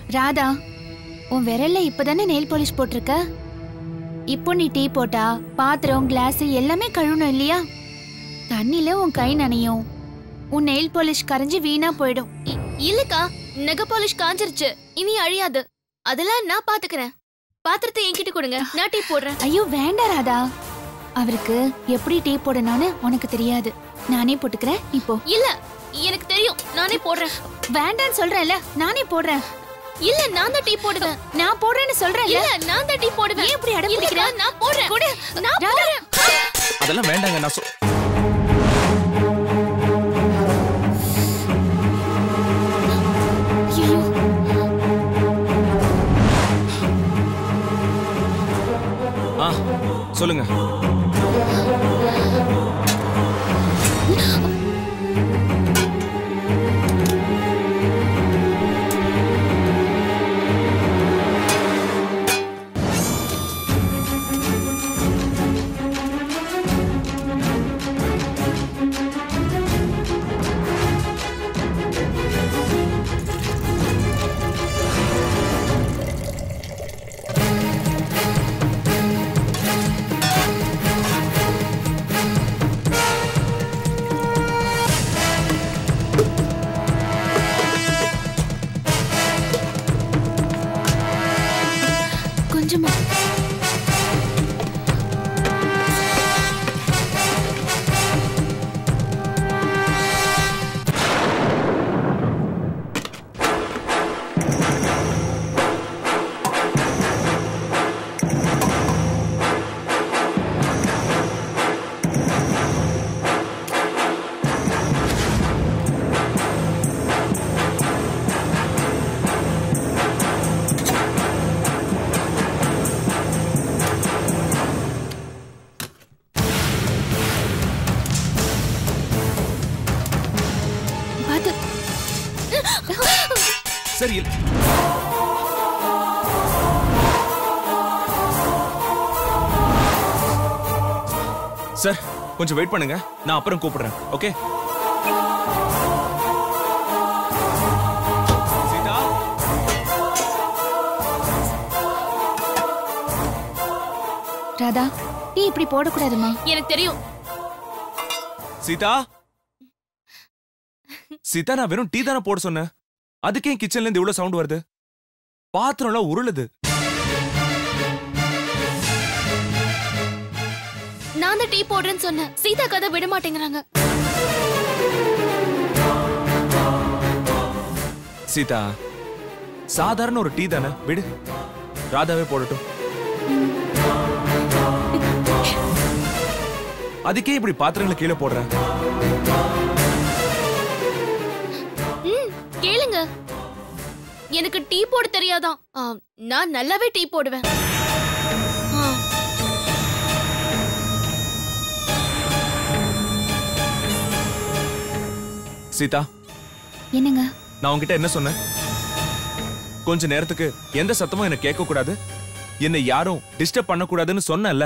ராதா உன் விரல்ல இப்பதானே நெயில் பாலிஷ் போட்டிருக்க இப்போ நீ டீ போட்டா பாத்திரம் கிளாஸ் எல்லாமே கழுவணும் இல்லையா தண்ணில உன் கை நனையும் உன் நெயில் பாலிஷ் கரைஞ்சு வீணா போயிடும் இ- இல்லக்கா நெக பாலிஷ் காஞ்சிருச்சு இனி அழியாது அதெல்லாம் நான் பாத்துக்கிறேன் பாத்திரத்தை என்கிட்ட கொடுங்க நான் டீ போடுறேன் ஐயோ வேண்டாம் ராதா அவருக்கு எப்படி டீ போடணும்னு உனக்கு தெரியாது நானே போட்டுக்கிறேன் இப்போ இல்ல எனக்கு தெரியும் நானே போடுறேன் வேண்டான்னு சொல்றேன்ல நானே போடுறேன் இல்ல நான் தான் டீ போடுவேன் நான் போடுறேன்னு சொல்றேன்ல இல்ல நான் தான் டீ போடுவேன் ஏன் இப்படி அடம் இல்லக்கா, பிடிக்கிற? நான் போடுறேன் கொடு. நான் ராதா. போடுறேன் அதெல்லாம் வேண்டாங்க நான் சொ ஐயோ ஆ சொல்லுங்க கொஞ்சமா பாத்து சரி இல்ல- சார் கொஞ்சம் வெயிட் பண்ணுங்க நான் அப்புறம் கூப்பிடுறேன் ஓகே சீதா ராதா டீ இப்படி போடக்கூடாதுமா எனக்கு தெரியும் சீதா சீதா நான் வெறும் டீ தானே போட சொன்னேன் அதுக்கே கிச்சன்ல இருந்து இவ்வளவு சவுண்ட் வருது பாத்திரம்லாம் உருளுது நான் தான் டீ போடுறேன்னு சொன்னேன் சீதா கதை விட மாட்டேங்கிறாங்க சீதா சாதாரண ஒரு டீ தானே விடு ராதாவே போடட்டும் அதுக்கே இப்படி பாத்திரங்களை கீழே போடுற ம் கேளுங்க எனக்கு டீ போட தெரியாதான் ஆ, நான் நல்லாவே டீ போடுவேன் ஆ, சீதா என்னங்க நான் உன்கிட்ட என்ன சொன்னேன் கொஞ்ச நேரத்துக்கு எந்த சத்தமும் எனக்கு கேட்க கூடாது என்னை யாரும் டிஸ்டர்ப் பண்ணக்கூடாதுன்னு சொன்னேன்ல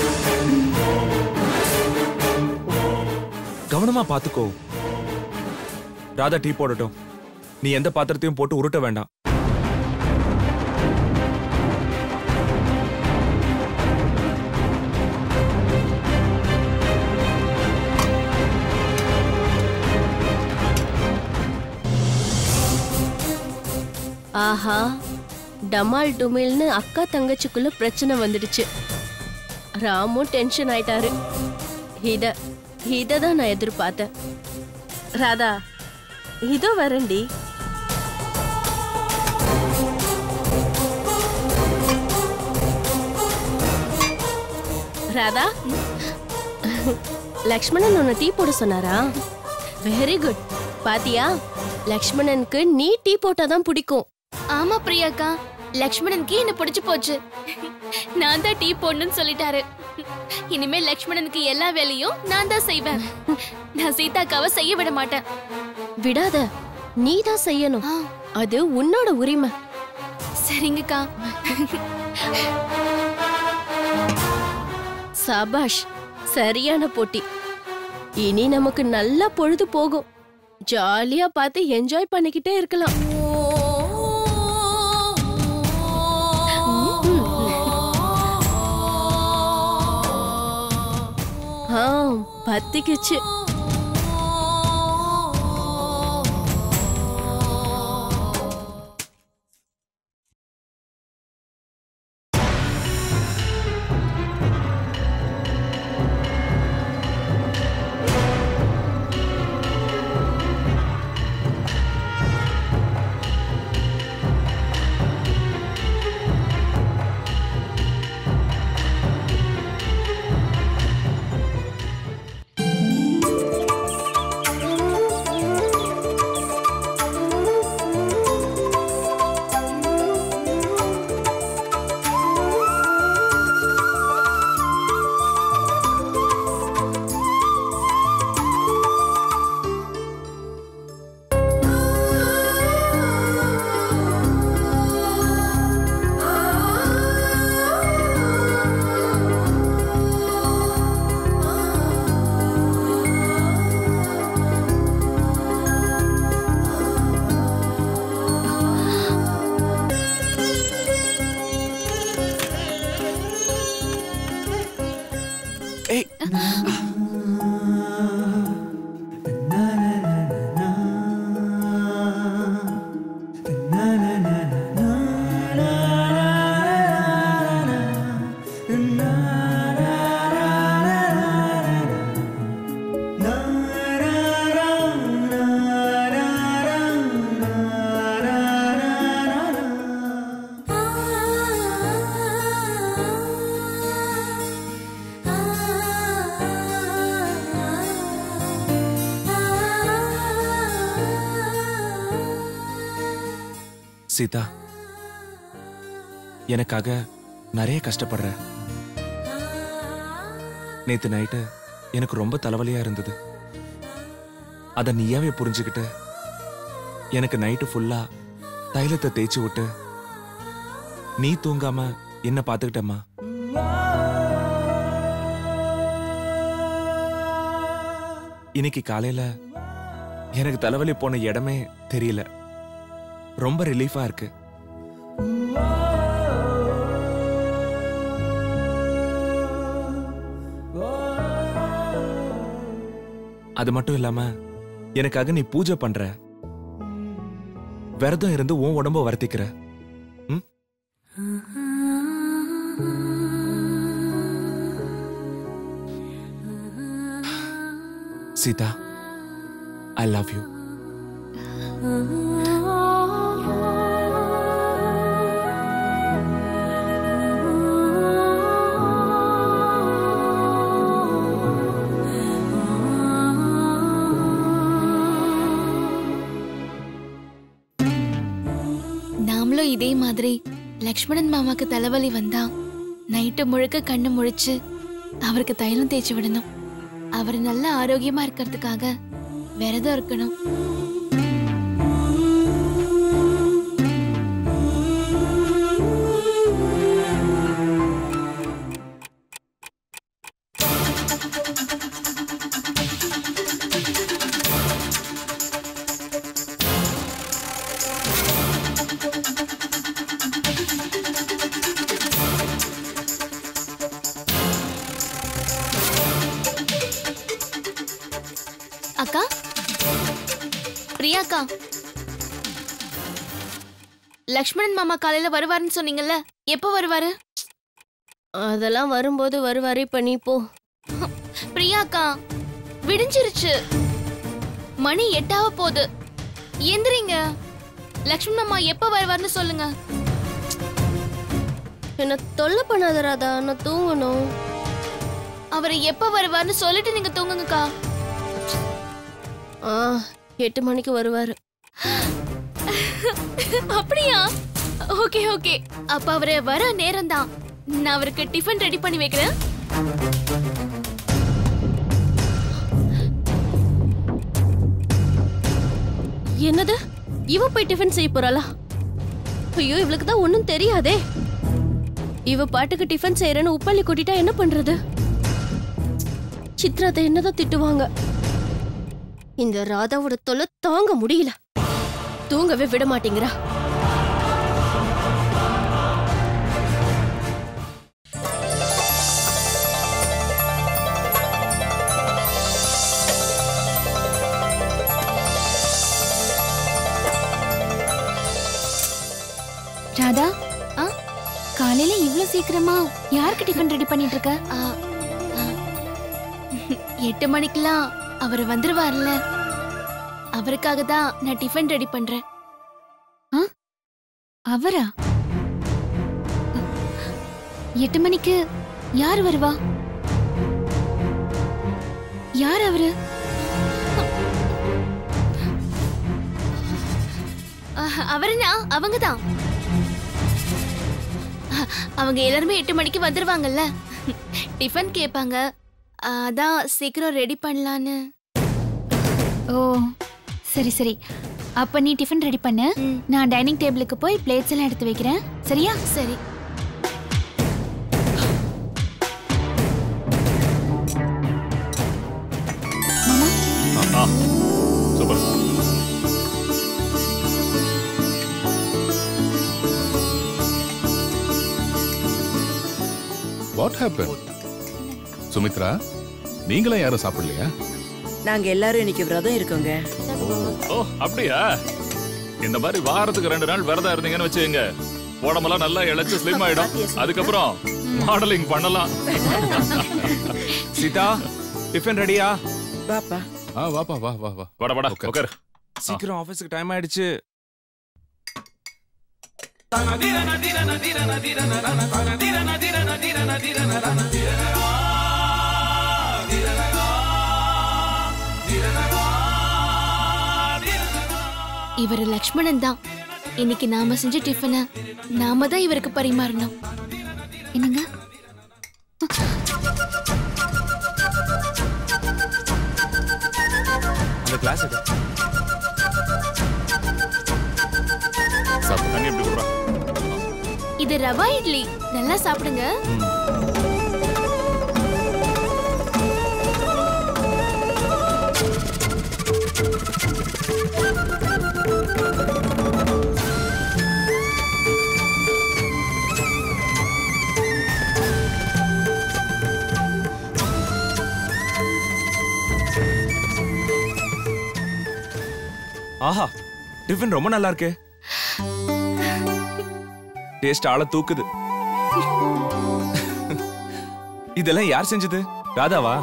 கவனமா பாத்துக்கோ ராதா டீ போடட்டும் நீ எந்த பாத்திரத்தையும் போட்டு உருட்ட வேண்டாம் ஆஹா டமால் டுமில்னு அக்கா தங்கச்சிக்குள்ள பிரச்சனை வந்துடுச்சு ராமும் டென்ஷன் ஆயிட்டாரு இத இத தான் நான் எதிர்பார்த்தேன் ராதா இதோ வரேன்டி ராதா லக்ஷ்மணன் உன்னை டீ போட சொன்னாரா வெரி குட் பாத்தியா லக்ஷ்மணனுக்கு நீ டீ போட்டாதான் பிடிக்கும் ஆமா பிரியாக்கா லக்ஷ்மணனுக்கு என்ன பிடிச்சு போச்சு நான் தான் டீ போடணும்னு சொல்லிட்டாரு இனிமே லக்ஷ்மணனுக்கு எல்லா வேலையும் நான் தான் செய்வேன் நான் சீதாக்காவை செய்ய விட மாட்டேன் விடாத நீ தான் செய்யணும் ஆ, அது உன்னோட உரிமை சரிங்கக்கா சபாஷ் சரியான போட்டி இனி நமக்கு நல்ல பொழுது போகும் ஜாலியா பார்த்து என்ஜாய் பண்ணிக்கிட்டே இருக்கலாம் பத்திக்குச்சு ஏய் சீதா எனக்காக நிறைய கஷ்டப்படுற நேத்து நைட்டு எனக்கு ரொம்ப தலைவலியா இருந்தது அத நீயாவே புரிஞ்சுக்கிட்டு எனக்கு நைட்டு ஃபுல்லா தைலத்தை தேய்ச்சி விட்டு நீ தூங்காம என்ன பாத்துக்கிட்டம்மா இன்னைக்கு காலையில எனக்கு தலைவலி போன இடமே தெரியல ரொம்ப ரிலீஃபா இருக்கு அது மட்டும் இல்லாம எனக்காக நீ பூஜை பண்ற விரதம் இருந்து உன் உடம்ப வருத்திக்கிற ம்? சீதா ஐ லவ் யூ நாமளும் இதே மாதிரி லக்ஷ்மணன் மாமாக்கு தலைவலி வந்தா நைட்டு முழுக்க கண்ணு முழிச்சு அவருக்கு தைலம் தேய்ச்சி விடணும் அவர் நல்ல ஆரோக்கியமா இருக்கிறதுக்காக விரதம் இருக்கணும் அக்கா பிரியாக்கா லக்ஷ்மணன் மாமா காலையில வருவாருன்னு சொன்னீங்கல்ல எப்போ வருவாரு அதெல்லாம் வரும்போது வருவாரு இப்ப நீ போ பிரியாக்கா விடிஞ்சிருச்சு மணி எட்டாவ போகுது எந்திரிங்க லக்ஷ்மண் மாமா எப்ப வருவாருன்னு சொல்லுங்க என்ன தொல்லை பண்ணாத ராதா நான் தூங்கணும் அவர் எப்ப வருவாருன்னு சொல்லிட்டு நீங்க தூங்குங்கக்கா ஆ எட்டு மணிக்கு வருவாரு அப்படியா ஓகே ஓகே அப்ப அவரு வர நேரம் தான் நான் அவருக்கு டிஃபன் ரெடி பண்ணி வைக்கிறேன் என்னது இவ போய் டிஃபன் செய்ய போறாளா ஐயோ இவளுக்கு தான் ஒன்றும் தெரியாதே இவ பாட்டுக்கு டிஃபன் செய்யறேன்னு உப்பள்ளி கொட்டிட்டா என்ன பண்றது சித்ராத்தை என்னதான் திட்டுவாங்க இந்த ராதாவோட தொல்லை தாங்க முடியல தூங்கவே விட மாட்டேங்கிறா சீக்கிரமா யாருக்கு டிஃபன் ரெடி பண்ணிட்டு இருக்க ஆ, ஆ. எட்டு மணிக்கெல்லாம் அவர் வந்துருவார்ல அவருக்காக தான் நான் டிஃபன் ரெடி பண்றேன் அவரா எட்டு மணிக்கு யார் வருவா யார் அவரு அவருனா அவங்க தான் அவங்க எல்லாருமே எட்டு மணிக்கு வந்துருவாங்கல்ல டிஃபன் கேட்பாங்க அதான் சீக்கிரம் ரெடி பண்ணலான்னு ஓ சரி சரி அப்ப நீ டிஃபன் ரெடி பண்ணு ம். நான் டைனிங் டேபிளுக்கு போய் பிளேட்ஸ் எல்லாம் எடுத்து வைக்கிறேன் சரியா சரி மாமா சூப்பர் வாட் ஹேப்பன் சுமித்ரா நீங்களும் யாரும் சாப்பிடலையா நாங்க எல்லாரும் இன்னைக்கு விரதம் இருக்கோங்க ஓ அப்படியா இந்த மாதிரி வாரத்துக்கு ரெண்டு நாள் விரதம் இருந்தீங்கன்னு வச்சுக்கோங்க உடம்பெல்லாம் நல்லா இழைச்சு ஸ்லிம் ஆயிடும் அதுக்கப்புறம் மாடலிங் பண்ணலாம் சீதா டிஃபன் ரெடியா பாப்பா ஆ வாப்பா வா வா வா வாடா வாடா உட்கார். உட்கார் சீக்கிரம் ஆபீஸ்க்கு டைம் ஆயிடுச்சு இவர் லக்ஷ்மணன் தான் இன்னைக்கு நாம செஞ்ச டிஃபனை நாம தான் இவருக்கு பரிமாறணும் என்னங்க அந்த கிளாஸ் எடு சாப்பிடு தண்ணி எப்படி கொடுறா இது ரவா இட்லி நல்லா சாப்பிடுங்க ஆஹா டிஃபன் ரொம்ப நல்லா இருக்கே டேஸ்ட் ஆள தூக்குது இதெல்லாம் யார் செஞ்சது ராதாவா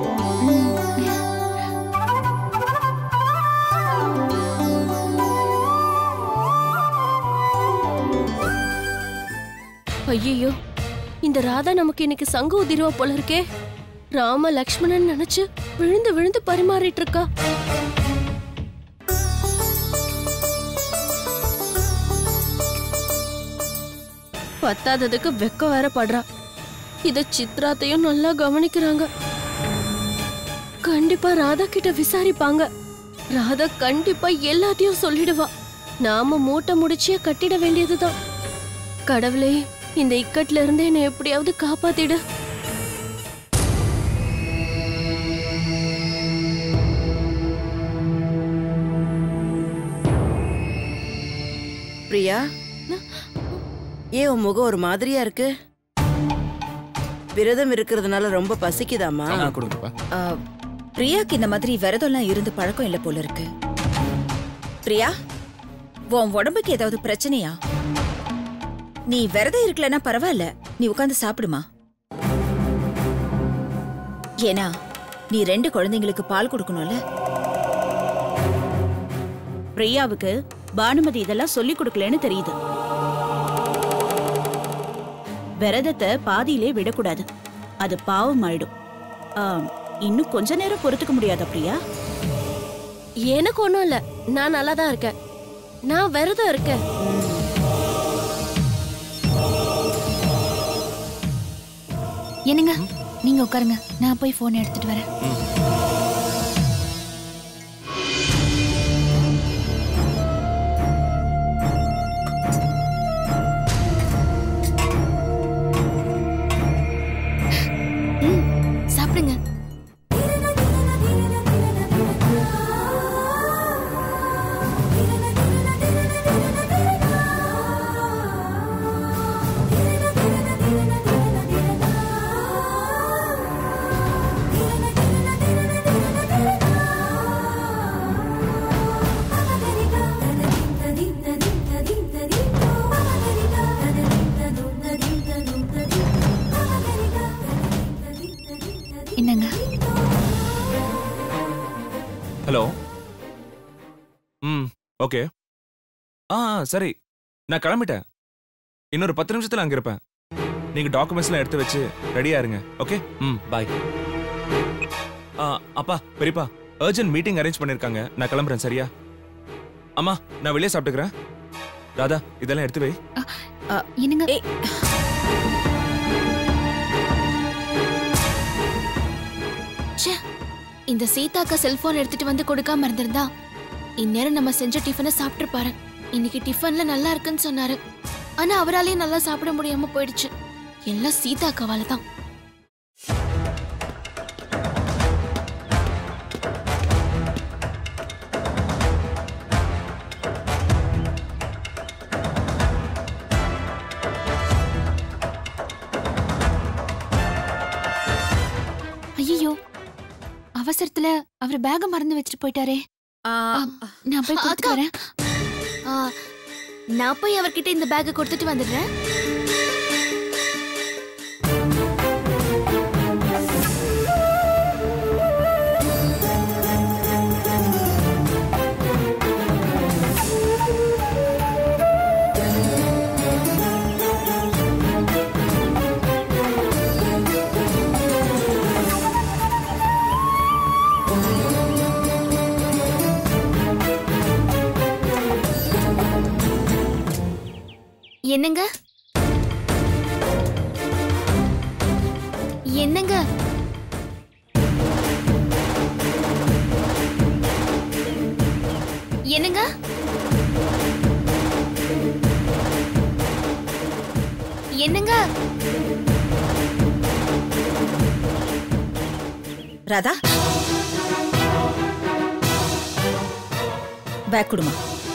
ஐயோ இந்த ராதா நமக்கு இன்னைக்கு சங்கு உதிருவா போல இருக்கே ராம லக்ஷ்மணன் நினைச்சு விழுந்து விழுந்து பரிமாறிட்டு இருக்கா பத்தாததுக்கு வெக்க வேற படுறா இத சித்ராத்தையும் நல்லா கவனிக்கிறாங்க கண்டிப்பா ராதா கிட்ட விசாரிப்பாங்க ராதா கண்டிப்பா எல்லாத்தையும் சொல்லிடுவா நாம மூட்டை முடிச்சிய கட்டிட வேண்டியதுதான் கடவுளே இந்த இக்கட்ல இருந்து என்னை எப்படியாவது காப்பாத்திடு பிரியா ஏன் உன் முகம் ஒரு மாதிரியா இருக்கு விரதம் இருக்கிறதுனால ரொம்ப பசிக்குதாமா ஆமா, கொடுங்கப்பா ஆ, பிரியாக்கு இந்த மாதிரி விரதம்லாம் இருந்து பழக்கம் இல்ல போல இருக்கு பிரியா உன் உடம்புக்கு ஏதாவது பிரச்சனையா நீ விரதம் இருக்கலன்னா பரவாயில்ல நீ உட்காந்து சாப்பிடுமா ஏன்னா நீ ரெண்டு குழந்தைங்களுக்கு பால் கொடுக்கணும்ல பிரியாவுக்கு பானுமதி இதெல்லாம் சொல்லி கொடுக்கலன்னு தெரியுது விரதத்தை பாதியிலே விடக்கூடாது அது பாவம் ஆயிடும் ஆம், இன்னும் கொஞ்ச நேரம் பொறுத்துக்க முடியாதா பிரியா எனக்கு ஒண்ணும் இல்ல நான் நல்லா தான் இருக்கேன் நான் விரதம் இருக்கேன் என்னங்க நீங்க உட்காருங்க நான் போய் போன் எடுத்துட்டு வரேன் ம், சாப்பிடுங்க என்னங்க ஹலோ ம் ஓகே ஆ ஆ, சரி நான் கிளம்பிட்டேன் இன்னொரு பத்து நிமிஷத்துல அங்க இருப்பேன் நீங்க டாக்குமெண்ட்ஸ்லாம் எடுத்து வச்சு ரெடியா இருங்க ஓகே ம் பாய் ஆ அப்பா பெரியப்பா அர்ஜென்ட் மீட்டிங் அரேஞ்ச் பண்ணிருக்காங்க நான் கிளம்புறேன் சரியா அம்மா நான் வெளியே சாப்பிட்டுக்கிறேன் ராதா இதெல்லாம் எடுத்து வை என்னங்க ஏய். ச்சே இந்த சீதாக்கா செல்போன் எடுத்துட்டு வந்து கொடுக்காம இருந்திருந்தா இந்நேரம் நம்ம செஞ்ச டிஃபனை சாப்பிட்டுருப்பாரு இன்னைக்கு டிஃபன்ல நல்லா இருக்குன்னு சொன்னாரு ஆனா அவராலேயே நல்லா சாப்பிட முடியாம போயிடுச்சு எல்லாம் சீதாக்காவால தான் ஐயோ அவசரத்துல அவர் பேக மறந்து வச்சுட்டு போயிட்டாரே ஆ, நான் போய் கொடுத்துட்டு அக்கா. வரேன் ஆ, நான் போய் அவர்கிட்ட இந்த பேக்கை கொடுத்துட்டு வந்துடுறேன் என்னங்க என்னங்க என்னங்க என்னங்க ராதா பேக் கொடுமா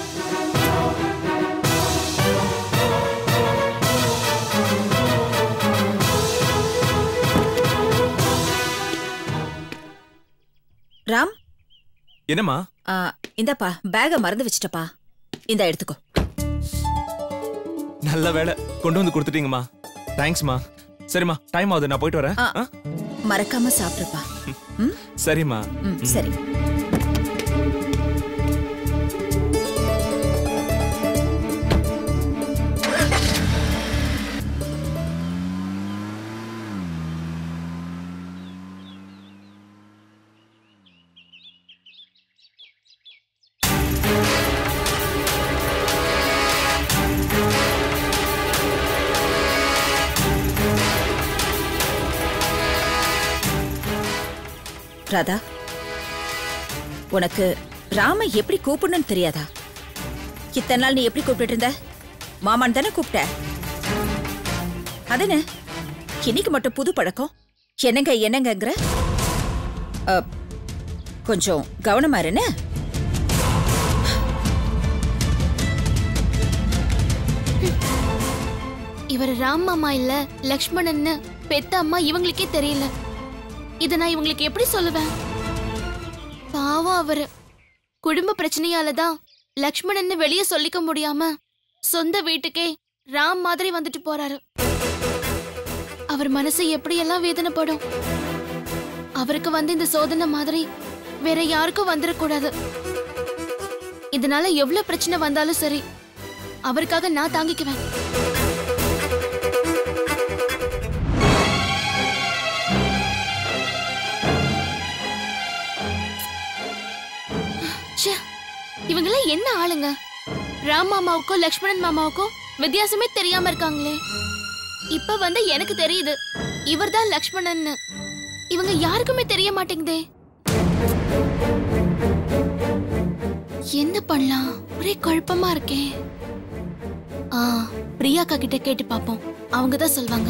ராம் என்னம்மா ஆ, இந்தாப்பா பேக மறந்து வச்சிட்டப்பா இந்தா எடுத்துக்கோ நல்ல வேலை கொண்டு வந்து கொடுத்துட்டீங்கம்மா தேங்க்ஸ்மா சரிம்மா டைம் ஆகுது நான் போயிட்டு வரேன் ஆ. ஆ? மறக்காம சாப்பிடுப்பா ம் சரிம்மா ம் சரி ராதா உனக்கு ராம எப்படி கூப்பிடணும்னு தெரியாதா இத்தனை நாள் நீ எப்படி கூப்பிட்டு இருந்த மாமான் தானே கூப்பிட்ட அதென்ன இன்னைக்கு மட்டும் புது பழக்கம் என்னங்க என்னங்கங்கிற அ, கொஞ்சம் கவனமா இருன்னு இவர் ராம் மாமா இல்ல லக்ஷ்மணன்னு பெத்த அம்மா இவங்களுக்கே தெரியல இத நான் இவங்களுக்கு எப்படி சொல்லுவேன் பாவம் அவரு குடும்ப பிரச்சனையால தான் லக்ஷ்மணன்னு வெளியே சொல்லிக்க முடியாம சொந்த வீட்டுக்கே ராம் மாதிரி வந்துட்டு போறாரு அவர் மனசு எப்படியெல்லாம் வேதனைப்படும் அவருக்கு வந்து இந்த சோதனை மாதிரி வேற யாருக்கும் வந்துடக்கூடாது இதனால எவ்வளவு பிரச்சனை வந்தாலும் சரி அவருக்காக நான் தாங்கிக்குவேன் ச்சே, இவங்கெல்லாம் என்ன ஆளுங்க ராம் மாமாவுக்கும் லக்ஷ்மணன் மாமாவுக்கும் வித்தியாசமே தெரியாம இருக்காங்களே இப்ப வந்து எனக்கு தெரியுது இவர்தான் லக்ஷ்மணன்னு இவங்க யாருக்குமே தெரிய மாட்டேங்குதே என்ன பண்ணலாம் ஒரே குழப்பமா இருக்கே ஆ பிரியாக்கா கிட்ட கேட்டு பாப்போம் அவங்க தான் சொல்வாங்க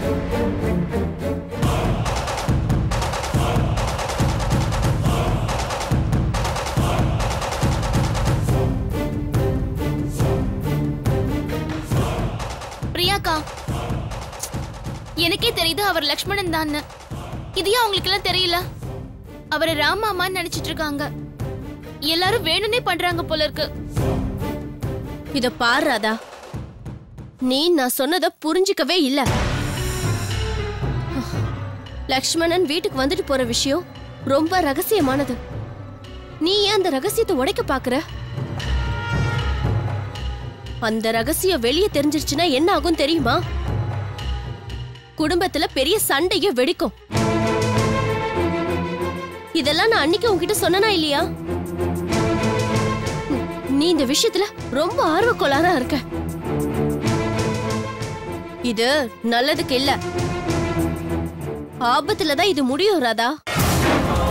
பிரியாக்கா எனக்கே தெரியுது அவர் லக்ஷ்மணன் தான் இது ஏன் அவங்களுக்கு எல்லாம் தெரியல அவரை ராமாமான்னு நினைச்சிட்டு இருக்காங்க எல்லாரும் வேணும்னே பண்றாங்க போல இருக்கு இத பாரு ராதா நீ நான் சொன்னத புரிஞ்சுக்கவே இல்ல லக்ஷ்மணன் வீட்டுக்கு வந்துட்டு போற விஷயம் ரொம்ப ரகசியமானது நீ ஏன் அந்த ரகசியத்தை உடைக்க பாக்குற அந்த ரகசியம் வெளியே தெரிஞ்சிருச்சுன்னா என்ன ஆகும் தெரியுமா குடும்பத்துல பெரிய சண்டையே வெடிக்கும் இதெல்லாம் நான் அன்னைக்கு உன்கிட்ட சொன்னனா இல்லையா ம், நீ இந்த விஷயத்துல ரொம்ப ஆர்வக்கோளாரா இருக்க இது நல்லதுக்கு இல்ல ஆபத்துல தான் இது முடியும் ராதா